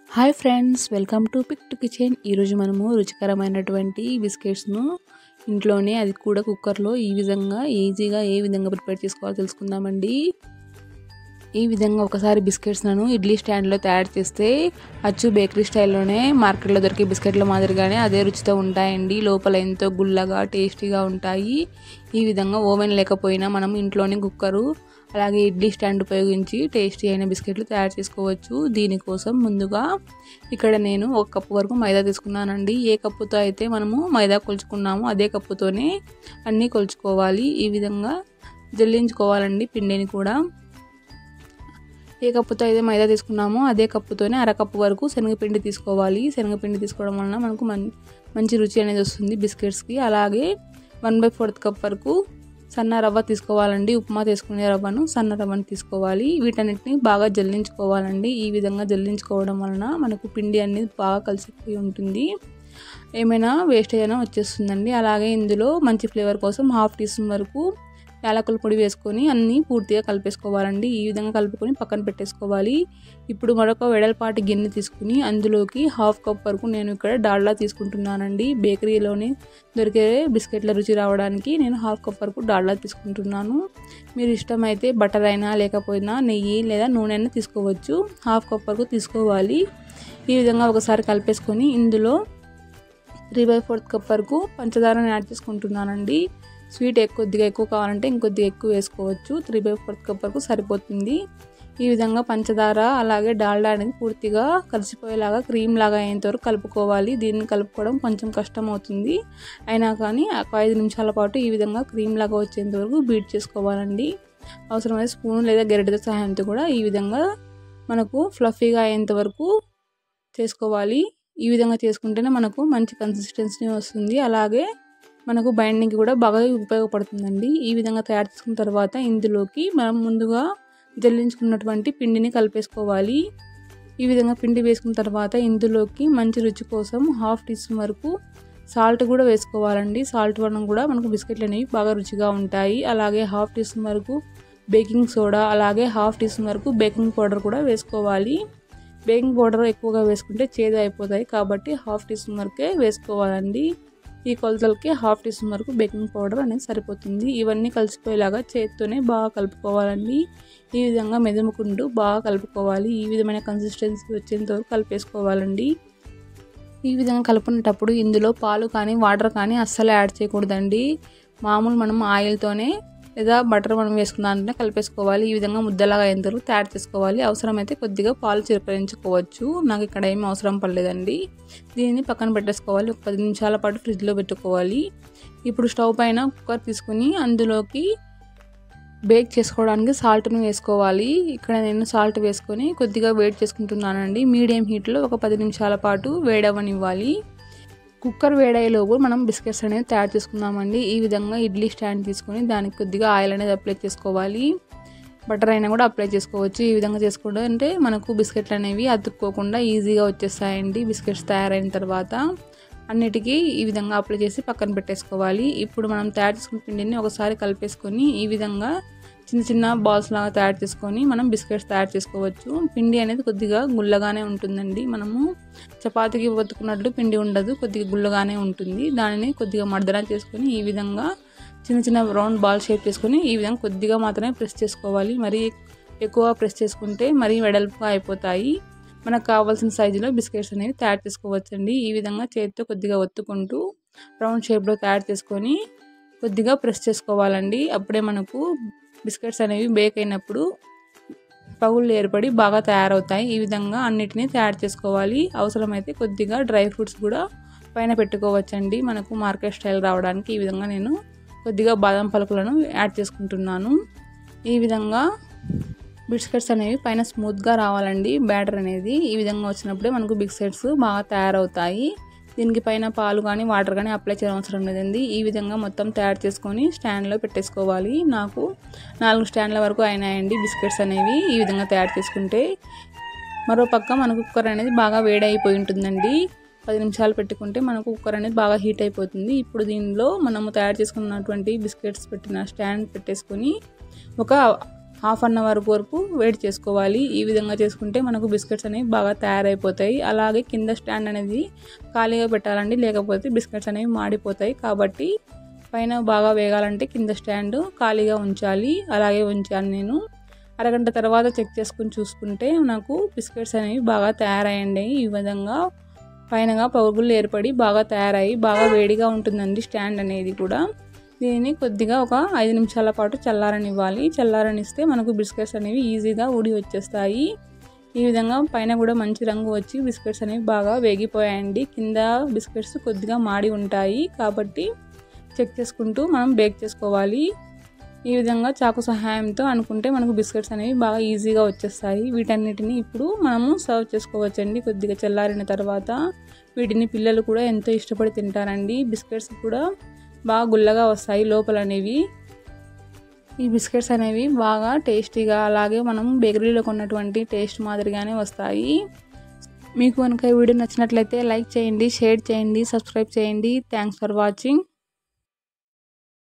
hi friends welcome to pick to kitchen ఈరోజు మనము రుచికరమైనటువంటి బిస్కెట్స్ను ఇంట్లోనే అది కూడా కుక్కర్లో ఈ విధంగా ఈజీగా ఏ విధంగా ప్రిపేర్ చేసుకోవాలో తెలుసుకుందామండి ఈ విధంగా ఒకసారి బిస్కెట్స్లను ఇడ్లీ స్టాండ్లో తయారు చేస్తే అచ్చు బేకరీ స్టైల్లోనే మార్కెట్లో దొరికే బిస్కెట్ల మాదిరిగానే అదే రుచితో ఉంటాయండి లోపల ఎంతో గుల్లగా టేస్టీగా ఉంటాయి ఈ విధంగా ఓవెన్ లేకపోయినా మనం ఇంట్లోనే కుక్కరు అలాగే ఇడ్లీ స్టాండ్ ఉపయోగించి టేస్టీ అయిన బిస్కెట్లు తయారు చేసుకోవచ్చు దీనికోసం ముందుగా ఇక్కడ నేను ఒక కప్పు వరకు మైదా తీసుకున్నానండి ఏ కప్పుతో అయితే మనము మైదా కొలుచుకున్నామో అదే కప్పుతోనే అన్నీ కొలుచుకోవాలి ఈ విధంగా జల్లించుకోవాలండి పిండిని కూడా ఏ కప్పుతో అయితే మైదా తీసుకున్నామో అదే కప్పుతోనే అరకప్పు వరకు శనగపిండి తీసుకోవాలి శనగపిండి తీసుకోవడం వలన మనకు మంచి రుచి అనేది వస్తుంది బిస్కెట్స్కి అలాగే వన్ బై ఫోర్త్ కప్ వరకు సన్న రవ్వ తీసుకోవాలండి ఉప్మా తీసుకునే రవ్వను సన్న రవ్వను తీసుకోవాలి వీటన్నిటిని బాగా జల్లించుకోవాలండి ఈ విధంగా జల్లించుకోవడం వలన మనకు పిండి అనేది బాగా కలిసిపోయి ఉంటుంది ఏమైనా వేస్ట్ అయినా వచ్చేస్తుందండి అలాగే ఇందులో మంచి ఫ్లేవర్ కోసం హాఫ్ టీ స్పూన్ వరకు యాలకుల పొడి వేసుకొని అన్నీ పూర్తిగా కలిపేసుకోవాలండి ఈ విధంగా కలుపుకొని పక్కన పెట్టేసుకోవాలి ఇప్పుడు మరొక వెడల్పాటి గిన్నె తీసుకుని అందులోకి హాఫ్ కప్ వరకు నేను ఇక్కడ డాల్డా తీసుకుంటున్నానండి బేకరీలోనే దొరికే బిస్కెట్ల రుచి రావడానికి నేను హాఫ్ కప్ వరకు డాల్డా తీసుకుంటున్నాను మీరు ఇష్టమైతే బటర్ అయినా లేకపోయినా నెయ్యి లేదా నూనె అయినా తీసుకోవచ్చు హాఫ్ కప్ వరకు తీసుకోవాలి ఈ విధంగా ఒకసారి కలిపేసుకొని ఇందులో త్రీ బై ఫోర్త్ కప్ వరకు పంచదారని యాడ్ చేసుకుంటున్నానండి స్వీట్ ఎక్కువ కొద్దిగా ఎక్కువ కావాలంటే ఇంకొద్దిగా ఎక్కువ వేసుకోవచ్చు త్రీ బై ఫోర్త్ కప్ వరకు సరిపోతుంది ఈ విధంగా పంచదార అలాగే డాల్డా అనేది పూర్తిగా కలిసిపోయేలాగా క్రీమ్ లాగా అయ్యేంత వరకు కలుపుకోవాలి దీన్ని కలుపుకోవడం కొంచెం కష్టం అవుతుంది అయినా కానీ ఒక ఐదు నిమిషాల పాటు ఈ విధంగా క్రీమ్ లాగా వచ్చేంత వరకు బీట్ చేసుకోవాలండి అవసరమైతే స్పూన్ లేదా గరిటె సహాయంతో కూడా ఈ విధంగా మనకు ఫ్లఫీగా అయ్యేంత వరకు చేసుకోవాలి ఈ విధంగా చేసుకుంటేనే మనకు మంచి కన్సిస్టెన్సీ వస్తుంది అలాగే మనకు బైండింగ్ కూడా బాగా ఉపయోగపడుతుందండి ఈ విధంగా తయారు చేసుకున్న తర్వాత ఇందులోకి మనం ముందుగా జల్లించుకున్నటువంటి పిండిని కలిపేసుకోవాలి ఈ విధంగా పిండి వేసుకున్న తర్వాత ఇందులోకి మంచి రుచి కోసం హాఫ్ టీ స్పూన్ వరకు సాల్ట్ కూడా వేసుకోవాలండి సాల్ట్ వలన కూడా మనకు బిస్కెట్లు అనేవి బాగా రుచిగా ఉంటాయి అలాగే హాఫ్ టీ స్పూన్ వరకు బేకింగ్ సోడా అలాగే హాఫ్ టీ స్పూన్ వరకు బేకింగ్ పౌడర్ కూడా వేసుకోవాలి బేకింగ్ పౌడర్ ఎక్కువగా వేసుకుంటే చేదు అయిపోతాయి కాబట్టి హాఫ్ టీ స్పూన్ వరకే వేసుకోవాలండి ఈ కొలతలకి హాఫ్ టీ స్పూన్ వరకు బేకింగ్ పౌడర్ అనేది సరిపోతుంది ఇవన్నీ కలిసిపోయేలాగా చేతితోనే బాగా కలుపుకోవాలండి ఈ విధంగా మెదుముకుంటూ బాగా కలుపుకోవాలి ఈ విధమైన కన్సిస్టెన్సీ వచ్చేంత వరకు కలిపేసుకోవాలండి ఈ విధంగా కలుపుకునేటప్పుడు ఇందులో పాలు కానీ వాటర్ కానీ అస్సలు యాడ్ చేయకూడదండి మామూలు మనం ఆయిల్తోనే లేదా బటర్ మనం వేసుకున్నానంటే కలిపేసుకోవాలి ఈ విధంగా ముద్దలాగా అయ్యేంతవరకు తయారు చేసుకోవాలి అవసరమైతే కొద్దిగా పాలు చిరకరించుకోవచ్చు నాకు ఇక్కడ ఏమీ అవసరం పడలేదండి దీనిని పక్కన పెట్టేసుకోవాలి ఒక పది నిమిషాల పాటు ఫ్రిడ్జ్లో పెట్టుకోవాలి ఇప్పుడు స్టవ్ పైన కుక్కర్ తీసుకుని అందులోకి బేక్ చేసుకోవడానికి సాల్ట్ను వేసుకోవాలి ఇక్కడ నేను సాల్ట్ వేసుకొని కొద్దిగా వేడి చేసుకుంటున్నానండి మీడియం హీట్లో ఒక పది నిమిషాల పాటు వేడవనివ్వాలి కుక్కర్ వేడయ్యేలోపు మనం బిస్కెట్స్ అనేది తయారు చేసుకుందామండి ఈ విధంగా ఇడ్లీ స్టాండ్ తీసుకొని దానికి కొద్దిగా ఆయిల్ అనేది అప్లై చేసుకోవాలి బటర్ అయినా కూడా అప్లై చేసుకోవచ్చు ఈ విధంగా చేసుకుంటే అంటే మనకు బిస్కెట్లు అనేవి అతుక్కోకుండా ఈజీగా వచ్చేస్తాయండి బిస్కెట్స్ తయారైన తర్వాత అన్నిటికీ ఈ విధంగా అప్లై చేసి పక్కన పెట్టేసుకోవాలి ఇప్పుడు మనం తయారు చేసుకున్న పిండిని ఒకసారి కలిపేసుకొని ఈ విధంగా చిన్న చిన్న బాల్స్ లాగా తయారు చేసుకొని మనం బిస్కెట్స్ తయారు చేసుకోవచ్చు పిండి అనేది కొద్దిగా గుల్లగానే ఉంటుందండి మనము చపాతీకి ఒత్తుకున్నట్లు పిండి ఉండదు కొద్దిగా గుల్లగానే ఉంటుంది దానిని కొద్దిగా మర్దన చేసుకొని ఈ విధంగా చిన్న చిన్న రౌండ్ బాల్ షేప్ చేసుకొని ఈ విధంగా కొద్దిగా మాత్రమే ప్రెస్ చేసుకోవాలి మరీ ఎక్కువ ప్రెస్ చేసుకుంటే మరీ వెడల్పుగా అయిపోతాయి మనకు కావాల్సిన సైజులో బిస్కెట్స్ అనేవి తయారు చేసుకోవచ్చండి ఈ విధంగా చేతితో కొద్దిగా ఒత్తుకుంటూ రౌండ్ షేప్లో తయారు చేసుకొని కొద్దిగా ప్రెస్ చేసుకోవాలండి అప్పుడే మనకు బిస్కెట్స్ అనేవి బేక్ అయినప్పుడు పగుళ్ళు ఏర్పడి బాగా తయారవుతాయి ఈ విధంగా అన్నిటినీ తయారు చేసుకోవాలి అవసరమైతే కొద్దిగా డ్రై ఫ్రూట్స్ కూడా పైన పెట్టుకోవచ్చండి మనకు మార్కెట్ స్టైల్ రావడానికి ఈ విధంగా నేను కొద్దిగా బాదం పలుకులను యాడ్ చేసుకుంటున్నాను ఈ విధంగా బిస్కెట్స్ అనేవి పైన స్మూత్గా రావాలండి బ్యాటర్ అనేది ఈ విధంగా వచ్చినప్పుడే మనకు బిస్కెట్స్ బాగా తయారవుతాయి దీనికి పైన పాలు కానీ వాటర్ కానీ అప్లై చేయడం అవసరం లేదండి ఈ విధంగా మొత్తం తయారు చేసుకొని స్టాండ్లో పెట్టేసుకోవాలి నాకు నాలుగు స్టాండ్ల వరకు అయినాయండి బిస్కెట్స్ అనేవి ఈ విధంగా తయారు చేసుకుంటే మరో పక్క మనకు కుక్కర్ అనేది బాగా వేడైపోయి ఉంటుందండి పది నిమిషాలు పెట్టుకుంటే మనకు కుక్కర్ అనేది బాగా హీట్ అయిపోతుంది ఇప్పుడు దీనిలో మనము తయారు చేసుకున్నటువంటి బిస్కెట్స్ పెట్టిన స్టాండ్ పెట్టేసుకొని ఒక హాఫ్ అన్ అవర్ వరకు వేడి చేసుకోవాలి ఈ విధంగా చేసుకుంటే మనకు బిస్కెట్స్ అనేవి బాగా తయారైపోతాయి అలాగే కింద స్టాండ్ అనేది ఖాళీగా పెట్టాలండి లేకపోతే బిస్కెట్స్ అనేవి మాడిపోతాయి కాబట్టి పైన బాగా వేగాలంటే కింద స్టాండ్ ఖాళీగా ఉంచాలి అలాగే ఉంచాను నేను అరగంట తర్వాత చెక్ చేసుకుని చూసుకుంటే నాకు బిస్కెట్స్ అనేవి బాగా తయారయ్యండి ఈ విధంగా పైనగా పరుగులు ఏర్పడి బాగా తయారయ్యి బాగా వేడిగా ఉంటుందండి స్టాండ్ అనేది కూడా దీనిని కొద్దిగా ఒక ఐదు నిమిషాల పాటు చల్లారనివ్వాలి చల్లారనిస్తే మనకు బిస్కెట్స్ అనేవి ఈజీగా ఊడి వచ్చేస్తాయి ఈ విధంగా పైన కూడా మంచి రంగు వచ్చి బిస్కెట్స్ అనేవి బాగా వేగిపోయాయండి కింద బిస్కెట్స్ కొద్దిగా మాడి ఉంటాయి కాబట్టి చెక్ చేసుకుంటూ మనం బేక్ చేసుకోవాలి ఈ విధంగా చాకు సహాయంతో అనుకుంటే మనకు బిస్కెట్స్ అనేవి బాగా ఈజీగా వచ్చేస్తాయి వీటన్నిటిని ఇప్పుడు మనము సర్వ్ చేసుకోవచ్చండి కొద్దిగా చల్లారిన తర్వాత వీటిని పిల్లలు కూడా ఎంతో ఇష్టపడి తింటారండి బిస్కెట్స్ కూడా బాగా గుల్లగా వస్తాయి లోపల అనేవి ఈ బిస్కెట్స్ అనేవి బాగా టేస్టీగా అలాగే మనం బేకరీలో కొన్నటువంటి టేస్ట్ మాదిరిగానే వస్తాయి మీకు కనుక ఈ వీడియో నచ్చినట్లయితే లైక్ చేయండి షేర్ చేయండి సబ్స్క్రైబ్ చేయండి థ్యాంక్స్ ఫర్ వాచింగ్